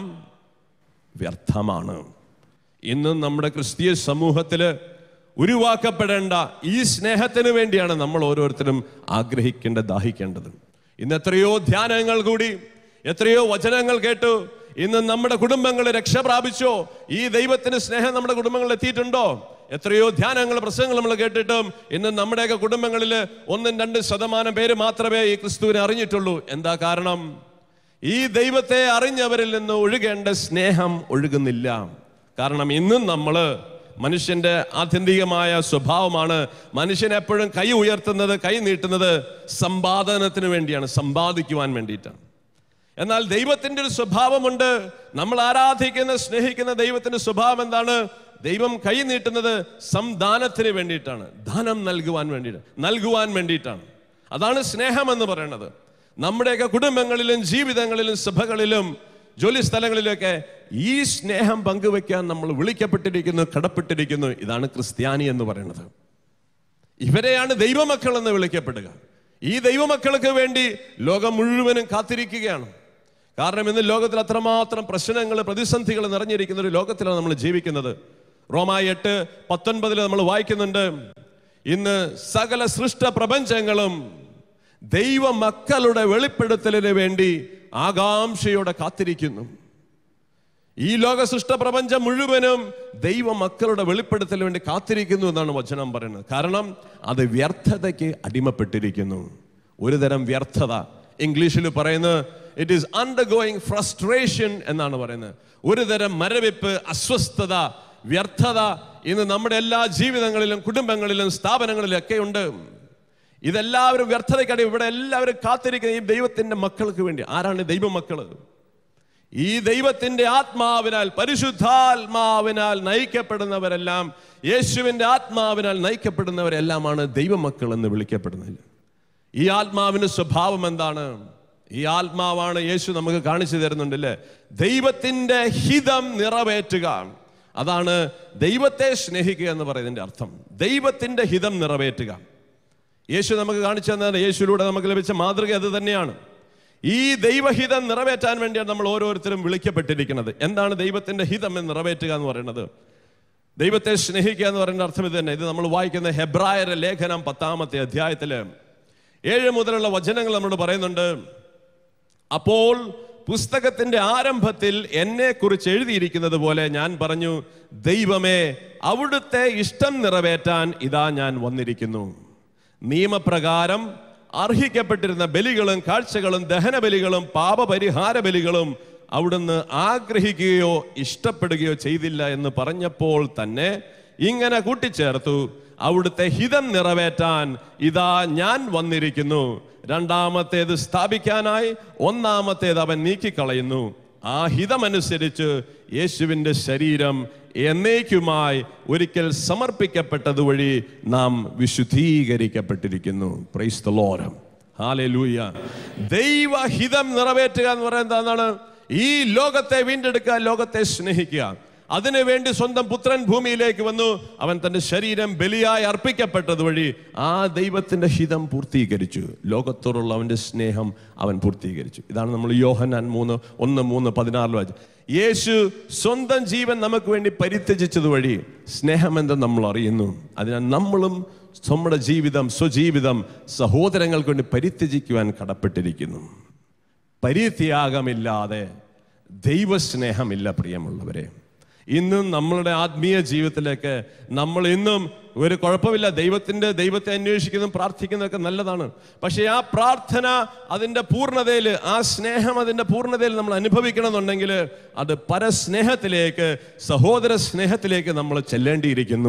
വ്യർത്ഥമാണ് ഇന്നും നമ്മുടെ ക്രിസ്തീയ സമൂഹത്തിൽ ഉരുവാക്കപ്പെടേണ്ട ഈ സ്നേഹത്തിന് വേണ്ടിയാണ് നമ്മൾ ഓരോരുത്തരും ആഗ്രഹിക്കേണ്ടത് ദാഹിക്കേണ്ടത് ഇന്ന് എത്രയോ ധ്യാനങ്ങൾ കൂടി എത്രയോ വചനങ്ങൾ കേട്ടു ഇന്ന് നമ്മുടെ കുടുംബങ്ങൾ രക്ഷ പ്രാപിച്ചോ ഈ ദൈവത്തിന് സ്നേഹം നമ്മുടെ കുടുംബങ്ങളിൽ എത്തിയിട്ടുണ്ടോ എത്രയോ ധ്യാനങ്ങൾ പ്രസംഗങ്ങൾ നമ്മൾ കേട്ടിട്ടും ഇന്ന് നമ്മുടെയൊക്കെ കുടുംബങ്ങളിൽ ഒന്നും രണ്ട് ശതമാനം പേര് മാത്രമേ ഈ ക്രിസ്തുവിനെ അറിഞ്ഞിട്ടുള്ളൂ എന്താ കാരണം ഈ ദൈവത്തെ അറിഞ്ഞവരിൽ നിന്ന് ഒഴുകേണ്ട സ്നേഹം ഒഴുകുന്നില്ല കാരണം ഇന്നും നമ്മൾ മനുഷ്യന്റെ ആത്യന്തികമായ സ്വഭാവമാണ് മനുഷ്യൻ എപ്പോഴും കൈ ഉയർത്തുന്നത് കൈ നീട്ടുന്നത് സമ്പാദനത്തിന് വേണ്ടിയാണ് സമ്പാദിക്കുവാൻ വേണ്ടിയിട്ടാണ് എന്നാൽ ദൈവത്തിന്റെ ഒരു സ്വഭാവമുണ്ട് നമ്മൾ ആരാധിക്കുന്ന സ്നേഹിക്കുന്ന ദൈവത്തിന്റെ സ്വഭാവം എന്താണ് ദൈവം കൈ നീട്ടുന്നത് സംദാനത്തിന് വേണ്ടിയിട്ടാണ് ധനം നൽകുവാൻ വേണ്ടിയിട്ട് നൽകുവാൻ വേണ്ടിയിട്ടാണ് അതാണ് സ്നേഹം എന്ന് പറയുന്നത് നമ്മുടെയൊക്കെ കുടുംബങ്ങളിലും ജീവിതങ്ങളിലും സഭകളിലും ജോലി സ്ഥലങ്ങളിലൊക്കെ ഈ സ്നേഹം പങ്കുവെക്കാൻ നമ്മൾ വിളിക്കപ്പെട്ടിരിക്കുന്നു കടപ്പെട്ടിരിക്കുന്നു ഇതാണ് ക്രിസ്ത്യാനി എന്ന് പറയുന്നത് ഇവരെയാണ് ദൈവമക്കൾ എന്ന് വിളിക്കപ്പെടുക ഈ ദൈവമക്കൾക്ക് വേണ്ടി ലോകം മുഴുവനും കാത്തിരിക്കുകയാണ് കാരണം ഇന്ന് ലോകത്തിൽ അത്രമാത്രം പ്രശ്നങ്ങൾ പ്രതിസന്ധികൾ നിറഞ്ഞിരിക്കുന്ന ഒരു ലോകത്തിലാണ് നമ്മൾ ജീവിക്കുന്നത് റോമായി എട്ട് പത്തൊൻപതിൽ നമ്മൾ വായിക്കുന്നുണ്ട് ഇന്ന് സകല സൃഷ്ട പ്രപഞ്ചങ്ങളും ദൈവമക്കളുടെ വെളിപ്പെടുത്തലിന് വേണ്ടി ആകാംക്ഷയോടെ കാത്തിരിക്കുന്നു ഈ ലോക സൃഷ്ട പ്രപഞ്ചം മുഴുവനും ദൈവ മക്കളുടെ വെളിപ്പെടുത്തലിന് വേണ്ടി കാത്തിരിക്കുന്നു എന്നാണ് വചനം പറയുന്നത് കാരണം അത് വ്യർത്ഥതയ്ക്ക് അടിമപ്പെട്ടിരിക്കുന്നു ഒരു തരം വ്യർത്ഥത ഇംഗ്ലീഷിൽ പറയുന്നത് it is undergoing frustration എന്നാണ് പറയുന്നത് ഒരു തരം മരവിപ്പ് അസ്വസ്ഥത വ്യർത്ഥത ഇന്ന് നമ്മുടെ എല്ലാ ജീവിതങ്ങളിലും കുടുംബങ്ങളിലും സ്ഥാപനങ്ങളിലും ഒക്കെ ഉണ്ട് ഇതെല്ലാവരും വ്യർത്ഥതയ്ക്കടി ഇവിടെ എല്ലാവരും കാത്തിരിക്കുന്ന ഈ ദൈവത്തിന്റെ മക്കൾക്ക് വേണ്ടി ആരാണ് ദൈവമക്കള് ഈ ദൈവത്തിന്റെ ആത്മാവിനാൽ പരിശുദ്ധാത്മാവിനാൽ നയിക്കപ്പെടുന്നവരെല്ലാം യേശുവിന്റെ ആത്മാവിനാൽ നയിക്കപ്പെടുന്നവരെല്ലാമാണ് ദൈവമക്കൾ എന്ന് വിളിക്കപ്പെടുന്നത് ഈ ആത്മാവിന്റെ സ്വഭാവം എന്താണ് ഈ ആത്മാവാണ് യേശു നമുക്ക് കാണിച്ചു തരുന്നുണ്ടല്ലേ ദൈവത്തിന്റെ ഹിതം നിറവേറ്റുക അതാണ് ദൈവത്തെ സ്നേഹിക്കുക എന്ന് പറയുന്നതിന്റെ അർത്ഥം ദൈവത്തിന്റെ ഹിതം നിറവേറ്റുക യേശു നമുക്ക് കാണിച്ചു തന്നത് യേശുവിലൂടെ നമുക്ക് ലഭിച്ച മാതൃക അത് തന്നെയാണ് ഈ ദൈവഹിതം നിറവേറ്റാൻ വേണ്ടിയാണ് നമ്മൾ ഓരോരുത്തരും വിളിക്കപ്പെട്ടിരിക്കുന്നത് എന്താണ് ദൈവത്തിന്റെ ഹിതം എന്ന് നിറവേറ്റുക എന്ന് പറയുന്നത് ദൈവത്തെ സ്നേഹിക്കുക എന്ന് പറയുന്ന അർത്ഥം ഇത് തന്നെ ഇത് നമ്മൾ വായിക്കുന്ന ഹെബ്രായര ലേഖനം പത്താമത്തെ അധ്യായത്തില് ഏഴ് മുതലുള്ള വചനങ്ങൾ നമ്മളോട് പറയുന്നുണ്ട് അപ്പോൾ പുസ്തകത്തിന്റെ ആരംഭത്തിൽ എന്നെ കുറിച്ച് എഴുതിയിരിക്കുന്നത് പോലെ ഞാൻ പറഞ്ഞു ദൈവമേ അവിടുത്തെ ഇഷ്ടം നിറവേറ്റാൻ ഇതാ ഞാൻ വന്നിരിക്കുന്നു നിയമപ്രകാരം അർഹിക്കപ്പെട്ടിരുന്ന ബലികളും കാഴ്ചകളും ദഹനബലികളും പാപപരിഹാര ബലികളും അവിടുന്ന് ആഗ്രഹിക്കുകയോ ഇഷ്ടപ്പെടുകയോ ചെയ്തില്ല എന്ന് പറഞ്ഞപ്പോൾ തന്നെ ഇങ്ങനെ കൂട്ടിച്ചേർത്തു അവിടുത്തെ ഹിതം നിറവേറ്റാൻ ഇതാ ഞാൻ വന്നിരിക്കുന്നു രണ്ടാമത്തേത് സ്ഥാപിക്കാനായി ഒന്നാമത്തേത് അവൻ നീക്കിക്കളയുന്നു ആ ഹിതമനുസരിച്ച് യേശുവിൻ്റെ ശരീരം എന്നേക്കുമായി ഒരിക്കൽ സമർപ്പിക്കപ്പെട്ടത് വഴി നാം വിശുദ്ധീകരിക്കപ്പെട്ടിരിക്കുന്നു പ്രൈസ് ദ ലോരം ഹാലൂയ ദൈവഹിതം നിറവേറ്റുക എന്ന് പറയുന്നത് എന്താണ് ഈ ലോകത്തെ വീണ്ടെടുക്കുക ലോകത്തെ സ്നേഹിക്കുക അതിനുവേണ്ടി സ്വന്തം പുത്രൻ ഭൂമിയിലേക്ക് വന്നു അവൻ തന്റെ ശരീരം ബലിയായി അർപ്പിക്കപ്പെട്ടത് വഴി ആ ദൈവത്തിന്റെ ഹിതം പൂർത്തീകരിച്ചു ലോകത്തോടുള്ള അവന്റെ സ്നേഹം അവൻ പൂർത്തീകരിച്ചു ഇതാണ് നമ്മൾ യോഹന്നാൻ മൂന്ന് ഒന്ന് മൂന്ന് പതിനാറിൽ വായിച്ചു യേശു സ്വന്തം ജീവൻ നമുക്ക് വേണ്ടി പരിത്യജിച്ചത് വഴി സ്നേഹമെന്തെന്ന് നമ്മൾ അറിയുന്നു അതിനാൽ നമ്മളും നമ്മുടെ ജീവിതം സ്വജീവിതം സഹോദരങ്ങൾക്ക് വേണ്ടി പരിത്യജിക്കുവാൻ കടപ്പെട്ടിരിക്കുന്നു പരിത്യാഗമില്ലാതെ ദൈവസ്നേഹമില്ല പ്രിയമുള്ളവരെ ഇന്നും നമ്മളുടെ ആത്മീയ ജീവിതത്തിലേക്ക് നമ്മൾ ഇന്നും ഒരു കുഴപ്പമില്ല ദൈവത്തിന്റെ ദൈവത്തെ അന്വേഷിക്കുന്നതും പ്രാർത്ഥിക്കുന്നതൊക്കെ നല്ലതാണ് പക്ഷേ ആ പ്രാർത്ഥന അതിൻ്റെ പൂർണ്ണതയിൽ ആ സ്നേഹം അതിൻ്റെ പൂർണ്ണതയിൽ നമ്മൾ അനുഭവിക്കണമെന്നുണ്ടെങ്കിൽ അത് പരസ്നേഹത്തിലേക്ക് സഹോദര സ്നേഹത്തിലേക്ക് നമ്മൾ ചെല്ലേണ്ടിയിരിക്കുന്നു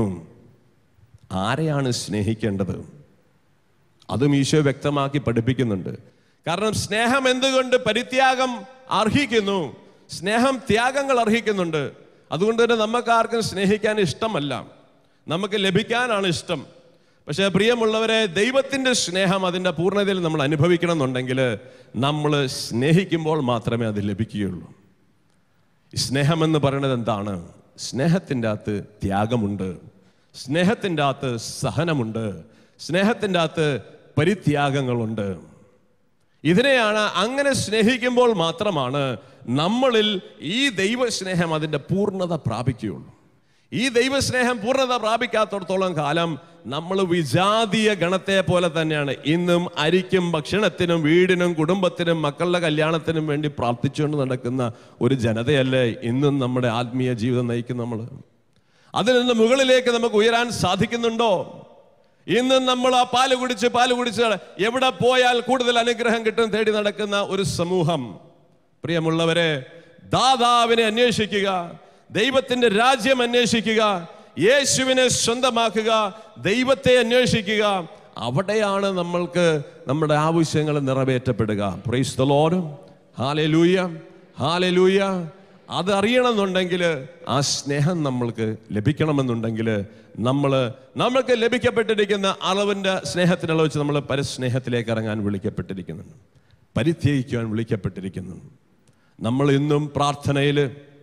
ആരെയാണ് സ്നേഹിക്കേണ്ടത് അതും ഈശോ വ്യക്തമാക്കി പഠിപ്പിക്കുന്നുണ്ട് കാരണം സ്നേഹം എന്തുകൊണ്ട് പരിത്യാഗം അർഹിക്കുന്നു സ്നേഹം ത്യാഗങ്ങൾ അർഹിക്കുന്നുണ്ട് അതുകൊണ്ട് തന്നെ നമുക്ക് ആർക്കും സ്നേഹിക്കാൻ ഇഷ്ടമല്ല നമുക്ക് ലഭിക്കാനാണ് ഇഷ്ടം പക്ഷേ പ്രിയമുള്ളവരെ ദൈവത്തിൻ്റെ സ്നേഹം അതിൻ്റെ പൂർണ്ണതയിൽ നമ്മൾ അനുഭവിക്കണം എന്നുണ്ടെങ്കിൽ നമ്മൾ സ്നേഹിക്കുമ്പോൾ മാത്രമേ അത് ലഭിക്കുകയുള്ളൂ ഈ സ്നേഹം എന്ന് പറയുന്നത് എന്താണ് സ്നേഹത്തിൻ്റെ അകത്ത് ത്യാഗമുണ്ട് സ്നേഹത്തിൻ്റെ അകത്ത് സഹനമുണ്ട് സ്നേഹത്തിൻ്റെ അകത്ത് പരിത്യാഗങ്ങളുണ്ട് ഇതിനെയാണ് അങ്ങനെ സ്നേഹിക്കുമ്പോൾ മാത്രമാണ് നമ്മളിൽ ഈ ദൈവസ്നേഹം അതിൻ്റെ പൂർണ്ണത പ്രാപിക്കുകയുള്ളൂ ഈ ദൈവസ്നേഹം പൂർണ്ണത പ്രാപിക്കാത്തടത്തോളം കാലം നമ്മൾ വിജാതീയ ഗണത്തെ പോലെ തന്നെയാണ് ഇന്നും അരിക്കും ഭക്ഷണത്തിനും വീടിനും കുടുംബത്തിനും മക്കളുടെ കല്യാണത്തിനും വേണ്ടി പ്രാർത്ഥിച്ചുകൊണ്ട് നടക്കുന്ന ഒരു ജനതയല്ലേ ഇന്നും നമ്മുടെ ആത്മീയ ജീവിതം നയിക്കും നമ്മൾ അതിൽ നിന്ന് മുകളിലേക്ക് നമുക്ക് ഉയരാൻ സാധിക്കുന്നുണ്ടോ ഇന്നും നമ്മൾ ആ പാല് കുടിച്ച് പാല് കുടിച്ച് എവിടെ പോയാൽ കൂടുതൽ അനുഗ്രഹം കിട്ടും തേടി നടക്കുന്ന ഒരു സമൂഹം പ്രിയമുള്ളവരെ ദാതാവിനെ അന്വേഷിക്കുക ദൈവത്തിന്റെ രാജ്യം അന്വേഷിക്കുക യേശുവിനെ സ്വന്തമാക്കുക ദൈവത്തെ അന്വേഷിക്കുക അവിടെയാണ് നമ്മൾക്ക് നമ്മുടെ ആവശ്യങ്ങൾ നിറവേറ്റപ്പെടുക praise the Lord hallelujah hallelujah അത് അറിയണമെന്നുണ്ടെങ്കിൽ ആ സ്നേഹം നമ്മൾക്ക് ലഭിക്കണമെന്നുണ്ടെങ്കിൽ നമ്മൾ നമ്മൾക്ക് ലഭിക്കപ്പെട്ടിരിക്കുന്ന അളവിൻ്റെ സ്നേഹത്തിനുള്ള വെച്ച് നമ്മൾ പരസ്നേഹത്തിലേക്ക് ഇറങ്ങാൻ വിളിക്കപ്പെട്ടിരിക്കുന്നുണ്ട് പരിത്യജിക്കുവാൻ വിളിക്കപ്പെട്ടിരിക്കുന്നു നമ്മൾ ഇന്നും പ്രാർത്ഥനയിൽ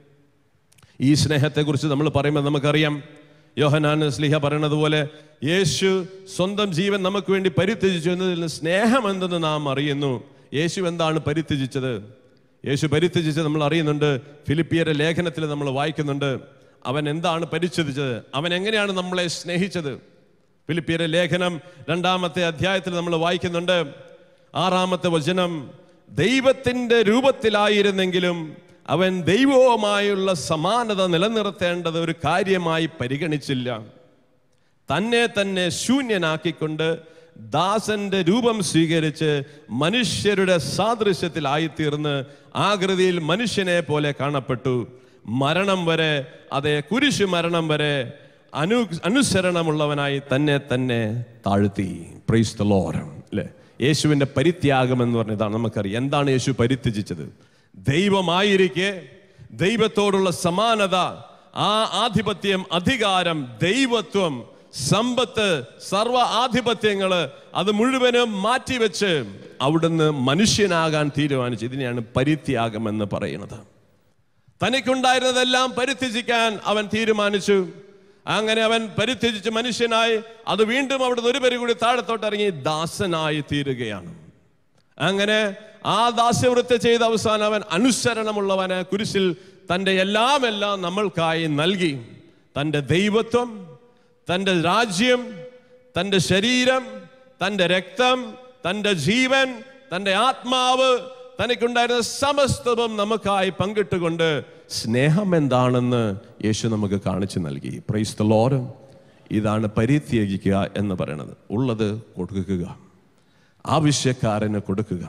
ഈ സ്നേഹത്തെക്കുറിച്ച് നമ്മൾ പറയുമ്പോൾ നമുക്കറിയാം യോഹനാൻ സ്ലിഹ പറയുന്നത് പോലെ യേശു സ്വന്തം ജീവൻ നമുക്ക് വേണ്ടി പരിത്യജിച്ചു എന്നതിൽ നിന്ന് സ്നേഹം എന്തെന്ന് നാം അറിയുന്നു യേശു എന്താണ് പരിത്യജിച്ചത് യേശു പരിത്യജിച്ചത് നമ്മൾ അറിയുന്നുണ്ട് ഫിലിപ്പിയരെ ലേഖനത്തിൽ നമ്മൾ വായിക്കുന്നുണ്ട് അവൻ എന്താണ് പരിച്ഛേദിച്ചത് അവൻ എങ്ങനെയാണ് നമ്മളെ സ്നേഹിച്ചത് ഫിലിപ്പിയരെ ലേഖനം രണ്ടാമത്തെ അധ്യായത്തിൽ നമ്മൾ വായിക്കുന്നുണ്ട് ആറാമത്തെ വചനം ദൈവത്തിൻ്റെ രൂപത്തിലായിരുന്നെങ്കിലും അവൻ ദൈവവുമായുള്ള സമാനത നിലനിർത്തേണ്ടത് ഒരു കാര്യമായി പരിഗണിച്ചില്ല തന്നെ തന്നെ ശൂന്യനാക്കിക്കൊണ്ട് ദാസന്റെ രൂപം സ്വീകരിച്ച് മനുഷ്യരുടെ സാദൃശ്യത്തിലായിത്തീർന്ന് ആകൃതിയിൽ മനുഷ്യനെ പോലെ കാണപ്പെട്ടു മരണം വരെ അതേ കുരിശു മരണം വരെ അനു അനുസരണമുള്ളവനായി തന്നെ തന്നെ താഴ്ത്തി പ്രൈസ് ദ ലോർഡ് അല്ലേ യേശുവിൻ്റെ പരിത്യാഗം എന്ന് പറഞ്ഞതാണ് നമുക്കറിയാം എന്താണ് യേശു പരിത്യജിച്ചത് ദൈവമായിരിക്കെ ദൈവത്തോടുള്ള സമാനത ആ ആധിപത്യം അധികാരം ദൈവത്വം സമ്പത്ത് സർവ ആധിപത്യങ്ങള് അത് മുഴുവനും മാറ്റിവെച്ച് അവിടുന്ന് മനുഷ്യനാകാൻ തീരുമാനിച്ചു ഇതിനെയാണ് പരിത്യാഗം എന്ന് പറയുന്നത് തനിക്കുണ്ടായിരുന്നതെല്ലാം പരിത്യജിക്കാൻ അവൻ തീരുമാനിച്ചു അങ്ങനെ അവൻ പരിത്യജിച്ച് മനുഷ്യനായി അത് വീണ്ടും അവിടുന്ന് ഒരു പേര് കൂടി താഴത്തോട്ട് ഇറങ്ങി ദാസനായി തീരുകയാണ് അങ്ങനെ ആ ദാസ്യവൃത്തി ചെയ്ത അവസാനം അവൻ അനുസരണമുള്ളവന് കുരിശിൽ തൻ്റെ എല്ലാം എല്ലാം നമ്മൾക്കായി നൽകി തൻ്റെ ദൈവത്വം തൻ്റെ രാജ്യം തൻ്റെ ശരീരം തൻ്റെ രക്തം തൻ്റെ ജീവൻ തൻ്റെ ആത്മാവ് തനിക്കുണ്ടായിരുന്ന സമസ്തവും നമുക്കായി പങ്കിട്ടുകൊണ്ട് സ്നേഹം എന്താണെന്ന് യേശു നമുക്ക് കാണിച്ചു നൽകി പ്രൈസ് ദ ലോർഡ് ഇതാണ് പരിത്യാഗിക്കുക എന്ന് പറയുന്നത് ഉള്ളത് കൊടുക്കുക ആവശ്യക്കാരന് കൊടുക്കുക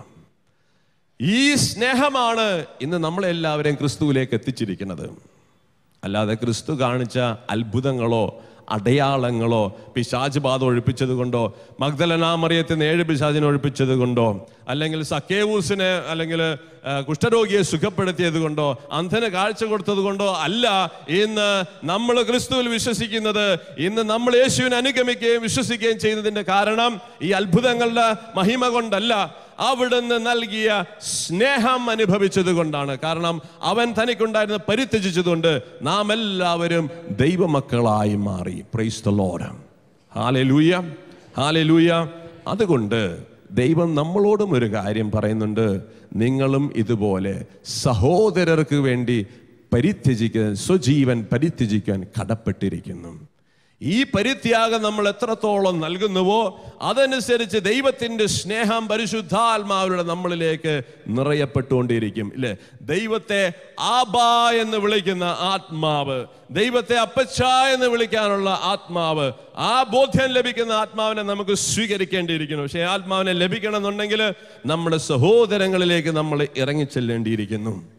ഈ സ്നേഹമാണ് ഇന്ന് നമ്മളെല്ലാവരെയും ക്രിസ്തുവിലേക്ക് എത്തിച്ചിരിക്കുന്നത് അല്ലാതെ ക്രിസ്തു കാണിച്ച അത്ഭുതങ്ങളോ അടയാളങ്ങളോ പിശാജ് ബാധ ഒഴിപ്പിച്ചത് കൊണ്ടോ മഗ്ദലനാമറിയത്തിന് ഏഴ് പിശാചിനെ ഒഴിപ്പിച്ചത് കൊണ്ടോ അല്ലെങ്കിൽ സക്കേവൂസിനെ അല്ലെങ്കിൽ ആ, കുഷ്ഠരോഗിയെ സുഖപ്പെടുത്തിയത് കൊണ്ടോ അന്ധന് കാഴ്ച കൊടുത്തത് കൊണ്ടോ അല്ല ഇന്ന് നമ്മൾ ക്രിസ്തുവിൽ വിശ്വസിക്കുന്നത് ഇന്ന് നമ്മൾ യേശുവിനെ അനുഗമിക്കുകയും വിശ്വസിക്കുകയും ചെയ്യുന്നതിന്റെ കാരണം ഈ അത്ഭുതങ്ങളുടെ മഹിമ കൊണ്ടല്ല അവിടുന്ന് നൽകിയ സ്നേഹം അനുഭവിച്ചത് കൊണ്ടാണ് കാരണം അവൻ തനിക്കുണ്ടായിരുന്ന പരിത്യജിച്ചതുകൊണ്ട് നാം എല്ലാവരും ദൈവമക്കളായി മാറി praise the Lord hallelujah hallelujah അതുകൊണ്ട് ദൈവം നമ്മളോടും ഒരു കാര്യം പറയുന്നുണ്ട് നിങ്ങളും ഇതുപോലെ സഹോദരർക്ക് വേണ്ടി പരിത്യജിക്കാൻ സ്വജീവൻ പരിത്യജിക്കാൻ കടപ്പെട്ടിരിക്കുന്നു ഈ പരിത്യാഗം നമ്മൾ എത്രത്തോളം നൽകുന്നുവോ അതനുസരിച്ച് ദൈവത്തിന്റെ സ്നേഹം പരിശുദ്ധാത്മാവരുടെ നമ്മളിലേക്ക് നിറയപ്പെട്ടുകൊണ്ടിരിക്കും ഇല്ലേ ദൈവത്തെ ആബാ എന്ന് വിളിക്കുന്ന ആത്മാവ് ദൈവത്തെ അപ്പച്ച എന്ന് വിളിക്കാനുള്ള ആത്മാവ് ആ ബോധ്യം ലഭിക്കുന്ന ആത്മാവിനെ നമുക്ക് സ്വീകരിക്കേണ്ടിയിരിക്കുന്നു പക്ഷേ ആത്മാവിനെ ലഭിക്കണമെന്നുണ്ടെങ്കിൽ നമ്മുടെ സഹോദരങ്ങളിലേക്ക് നമ്മൾ ഇറങ്ങിച്ചെല്ലേണ്ടിയിരിക്കുന്നു